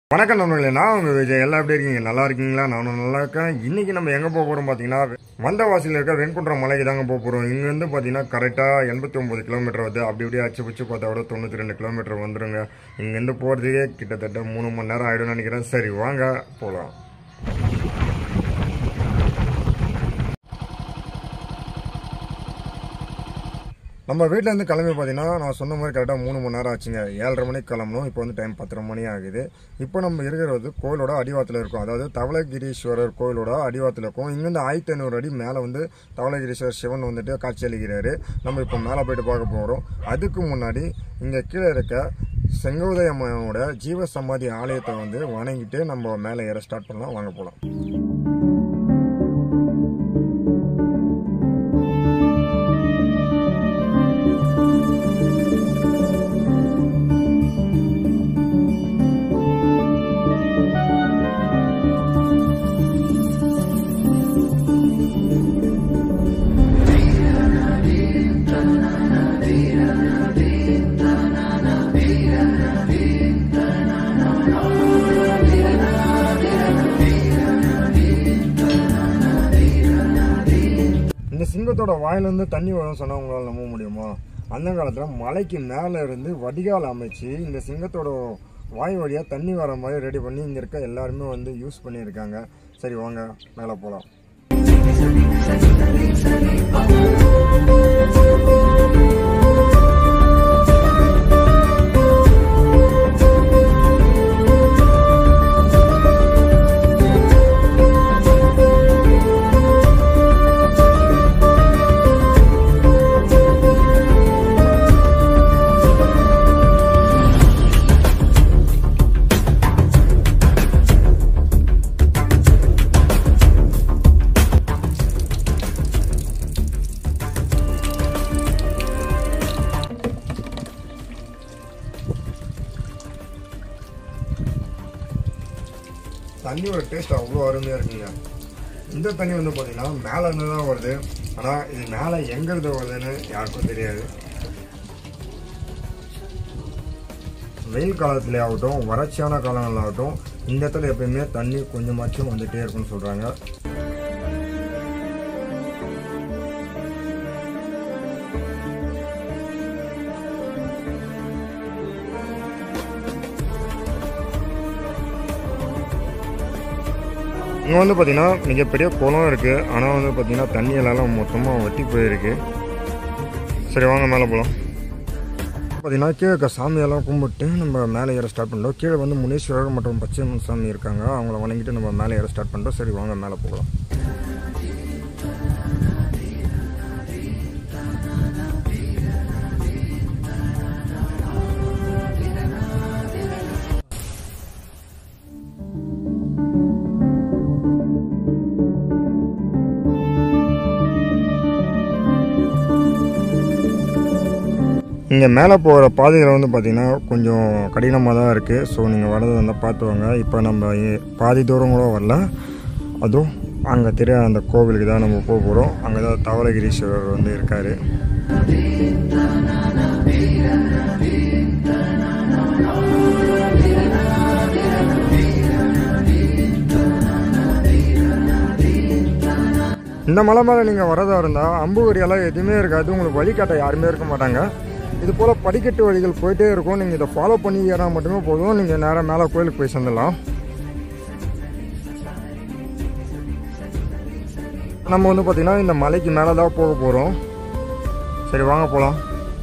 வணக்கம் நண்பர்களே நான் உங்கள் விஜய் எல்லாம் எப்படி இருக்கீங்க நல்லா இருக்கீங்களா நானும் நல்லா இருக்கேன் இன்னைக்கு நம்ம எங்கே போக போகிறோம் பார்த்தீங்கன்னா வந்தவாசியில் இருக்க வெண்குன்றம் மலைக்கு தாங்க போக போகிறோம் இங்கேருந்து பார்த்தீங்கன்னா கரெக்டாக எண்பத்தி ஒம்பது கிலோமீட்டர் வருது அப்படி இப்படியே அச்சு பிச்சு பார்த்தா விட தொண்ணூற்றி ரெண்டு கிலோமீட்டர் வந்துருங்க இங்கேருந்து போகிறதுக்கே கிட்டத்தட்ட மூணு மணி நேரம் ஆகிடும்னு நினைக்கிறேன் சரி வாங்க போகலாம் நம்ம வீட்டிலேருந்து கிளம்பி பார்த்தீங்கன்னா நான் சொன்ன மாதிரி கரெக்டாக மூணு மணி நேரம் ஆச்சுங்க ஏழரை மணிக்கு கிளம்பணும் இப்போ வந்து டைம் பத்தரை மணி ஆகுது இப்போ நம்ம இருக்கிறது கோயிலோட அடிவாரத்தில் இருக்கும் அதாவது தவளகிரீஸ்வரர் கோயிலோட அடிவாரத்தில் இருக்கும் இங்கேருந்து ஆயிரத்தி ஐநூறு அடி மேலே வந்து தவளகிரீஸ்வரர் சிவன் வந்துட்டு காட்சியளிக்கிறாரு நம்ம இப்போ மேலே போயிட்டு பார்க்க போகிறோம் அதுக்கு முன்னாடி இங்கே கீழே இருக்க செங்கோதை அம்மனோட ஜீவ சமாதி ஆலயத்தை வந்து வணங்கிட்டு நம்ம மேலே ஏற ஸ்டார்ட் பண்ணலாம் வாங்க போகலாம் இந்த சிங்கத்தோட வாயிலிருந்து தண்ணி வரும் சொன்னா உங்களால் நம்ப முடியுமா அந்த காலத்தில் மலைக்கு மேலே இருந்து வடிகால் அமைச்சு இந்த சிங்கத்தோட வாய் வழியாக தண்ணி வர மாதிரி ரெடி பண்ணி இங்கே இருக்க எல்லாருமே வந்து யூஸ் பண்ணியிருக்காங்க சரி வாங்க மேலே போகலாம் தண்ணியோட டேஸ்ட் அவ்வளோ அருமையாக இருக்குங்க இந்த தண்ணி வந்து பார்த்தீங்கன்னா மேலே இருந்து தான் வருது ஆனால் இது மேலே எங்கேருந்து வருதுன்னு யாருக்கும் தெரியாது வெயில் காலத்துல ஆகட்டும் வறட்சியான காலங்கள் ஆகட்டும் இந்த இடத்துல எப்பயுமே தண்ணி கொஞ்சமாச்சும் வந்துட்டே இருக்கும்னு சொல்கிறாங்க இங்கே வந்து பார்த்தீங்கன்னா மிகப்பெரிய குளம் இருக்குது ஆனால் வந்து பார்த்தீங்கன்னா தண்ணி எல்லாம் மொத்தமாக வற்றி போயிருக்கு சரி வாங்க மேலே போகலாம் பார்த்தீங்கன்னா கீழே இருக்க சாமியெல்லாம் கும்பிட்டு நம்ம மேலே ஏற ஸ்டார்ட் பண்ணிட்டோம் கீழே வந்து முனீஸ்வரர் மற்றும் பச்சையம்மன் சாமி இருக்காங்க அவங்கள வணங்கிட்டு நம்ம மேலே ஏற ஸ்டார்ட் பண்ணிட்டோம் சரி வாங்க மேலே போகலாம் இங்கே மேலே போகிற பாதைகள் வந்து பார்த்திங்கன்னா கொஞ்சம் கடினமாக தான் இருக்குது ஸோ நீங்கள் வரது இருந்தால் பார்த்து வாங்க இப்போ நம்ம ஏ- பாதி தூரம் கூட வரல அதுவும் அங்கே தெரிய அந்த கோவிலுக்கு தான் நம்ம போக போகிறோம் அங்கே தான் தவளகிரீஸ்வரர் வந்து இருக்கார் இந்த மலை மேலே நீங்கள் வரதா இருந்தால் அம்புகரியெல்லாம் எதுவுமே இருக்காது உங்களுக்கு வழிகாட்ட யாருமே இருக்க மாட்டாங்க இது போல் படிக்கட்டு வழிகள் போயிட்டே இருக்கும் நீங்கள் இதை ஃபாலோ பண்ணி ஏறா மட்டுமே போதும் நீங்கள் நேராக மேலே கோயிலுக்கு போய் சேர்ந்துடலாம் நம்ம வந்து பார்த்திங்கன்னா இந்த மலைக்கு மேலே தான் போக போகிறோம் சரி வாங்க போகலாம்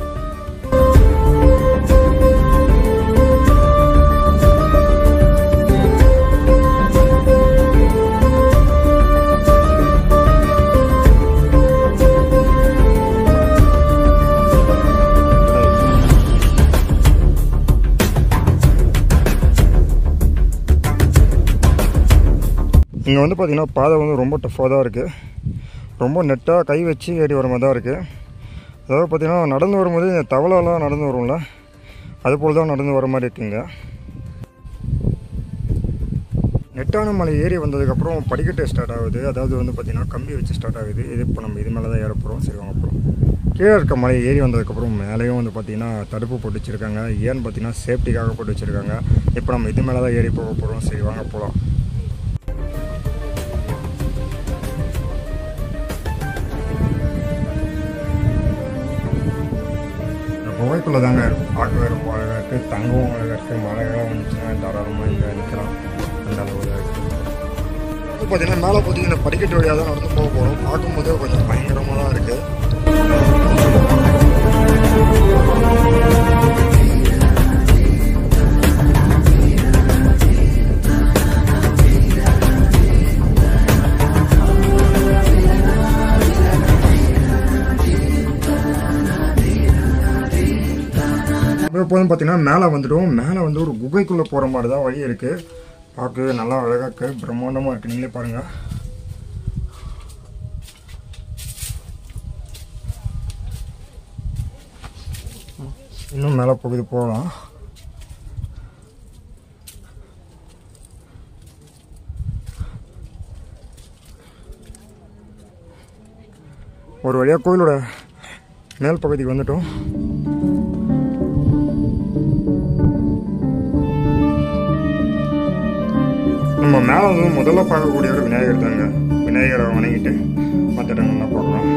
இங்கே வந்து பார்த்திங்கன்னா பாதை வந்து ரொம்ப டஃப்பாக தான் இருக்குது ரொம்ப நெட்டாக கை வச்சு ஏறி வர மாதிரி தான் இருக்குது அதாவது பார்த்திங்கன்னா நடந்து வரும்போது இந்த தவளைலாம் நடந்து வரும்ல அது போல் தான் நடந்து வர மாதிரி இருக்குங்க நெட்டான மலை ஏறி வந்ததுக்கப்புறம் படிக்கட்டு ஸ்டார்ட் ஆகுது அதாவது வந்து பார்த்திங்கன்னா கம்பி வச்சு ஸ்டார்ட் ஆகுது இது இப்போ நம்ம இது மேலே தான் ஏற போகிறோம் சரி வாங்க போகிறோம் கீழே இருக்க மலை ஏறி வந்ததுக்கப்புறம் மேலேயும் வந்து பார்த்திங்கன்னா தடுப்பு போட்டு வச்சுருக்காங்க ஏன்னு பார்த்தீங்கன்னா சேஃப்டிக்காக போட்டு வச்சுருக்காங்க இப்போ நம்ம இது மேலே தான் ஏறி போக போகிறோம் சரி வாங்க போகலாம் குகைக்குள்ளே தாங்க இருக்கும் பார்க்கவே ரொம்ப அழகாக இருக்குது தங்கவும் அழகாக இருக்குது மழைகளாக வந்துச்சுன்னா தாராளமாக இங்கே நிற்கலாம் அந்த அளவு இருக்குது வந்து பார்த்தீங்கன்னா மேலே பார்த்தீங்கன்னா படிக்கட்டு வழியாக தான் நடந்து போக போகிறோம் பார்க்கும்போதே கொஞ்சம் பயங்கரமாக தான் இருக்குது இப்போ வந்து பார்த்தீங்கன்னா மேலே வந்துடும் மேலே வந்து ஒரு குகைக்குள்ளே போகிற மாதிரி தான் வழி இருக்குது பார்க்கவே நல்லா அழகாக இருக்குது பிரம்மாண்டமாக இருக்குது நீங்களே பாருங்கள் இன்னும் மேலே போகுது போகலாம் ஒரு வழியாக கோயிலோட மேல் பகுதிக்கு வந்துட்டோம் நம்ம மேலே வந்து முதல்ல பார்க்கக்கூடிய ஒரு விநாயகர் தாங்க விநாயகரை வணங்கிட்டு மற்ற இடங்கள்லாம் பார்க்கலாம்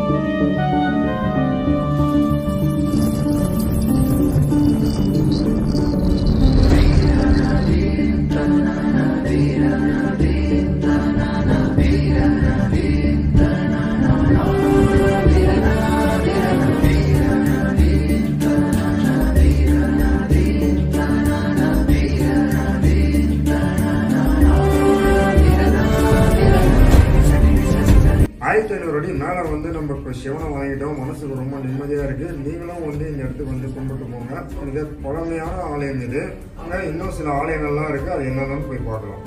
ஆயிரத்தி ஐநூறு அடி மேலே வந்து நம்ம இப்போ சிவனை வாங்கிட்டோம் மனசுக்கு ரொம்ப நிம்மதியாக இருக்குது நீங்களும் வந்து இந்த இடத்துக்கு வந்து கும்பிட்டு போங்க இது பழமையான ஆலயம் இது அங்கே இன்னும் சில ஆலயங்கள்லாம் இருக்குது அது என்னென்னு போய் பார்க்கலாம்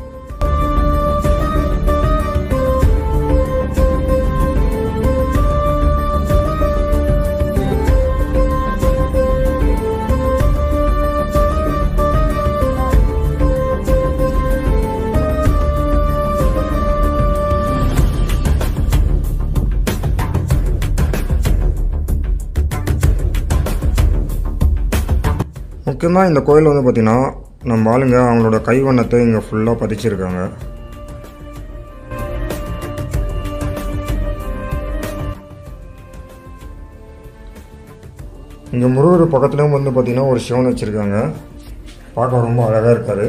முக்கியமாக இந்த கோயில் வந்து பார்த்திங்கன்னா நம்ம ஆளுங்க அவங்களோட கைவண்ணத்தை இங்கே ஃபுல்லாக பதிச்சிருக்காங்க இங்கே முருகர் பக்கத்துலேயும் வந்து பார்த்திங்கன்னா ஒரு சிவன் வச்சுருக்காங்க பார்க்க ரொம்ப அழகாக இருக்காரு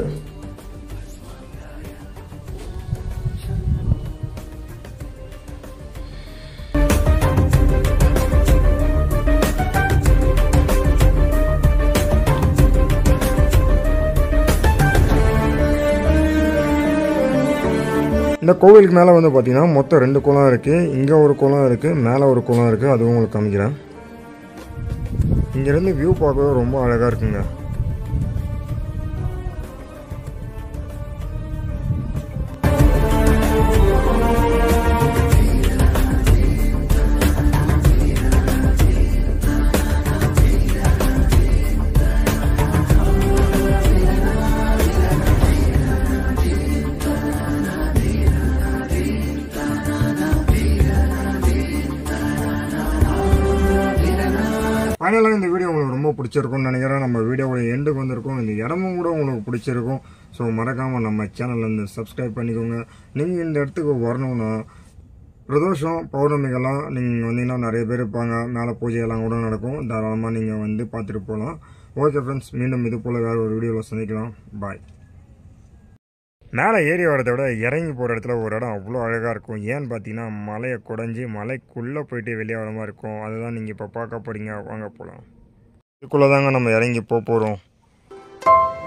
இந்த கோவிலுக்கு மேலே வந்து பார்த்தீங்கன்னா மொத்தம் ரெண்டு குளம் இருக்குது இங்கே ஒரு குளம் இருக்குது மேலே ஒரு குளம் இருக்குது அதுவும் உங்களுக்கு காமிக்கிறேன் இங்கேருந்து வியூ பார்க்கவே ரொம்ப அழகாக இருக்குங்க ஃபைனலாக இந்த வீடியோ உங்களுக்கு ரொம்ப பிடிச்சிருக்கும்னு நினைக்கிறேன் நம்ம வீடியோவோட எண்டுக்கு வந்திருக்கோம் இந்த இடமும் கூட உங்களுக்கு பிடிச்சிருக்கும் ஸோ மறக்காமல் நம்ம சேனல்ல இருந்து சப்ஸ்கிரைப் பண்ணிக்கோங்க நீங்கள் இந்த இடத்துக்கு வரணும்னா பிரதோஷம் பௌர்ணமிகள்லாம் நீங்கள் வந்தீங்கன்னா நிறைய பேர் இருப்பாங்க மேலே பூஜையெல்லாம் கூட நடக்கும் தாராளமாக நீங்கள் வந்து பார்த்துட்டு போகலாம் ஓகே ஃப்ரெண்ட்ஸ் மீண்டும் இது போல் வேறு ஒரு வீடியோவில் சந்திக்கலாம் பாய் மேலே ஏறி வரதை விட இறங்கி போகிற இடத்துல ஒரு இடம் அவ்வளோ அழகாக இருக்கும் ஏன்னு பார்த்தீங்கன்னா மலையை குடஞ்சி மலைக்குள்ளே போயிட்டு வெளியே வர மாதிரி இருக்கும் அதுதான் நீங்கள் இப்போ பார்க்க போகிறீங்க வாங்க போகலாம் இதுக்குள்ளே தாங்க நம்ம இறங்கி போக போகிறோம்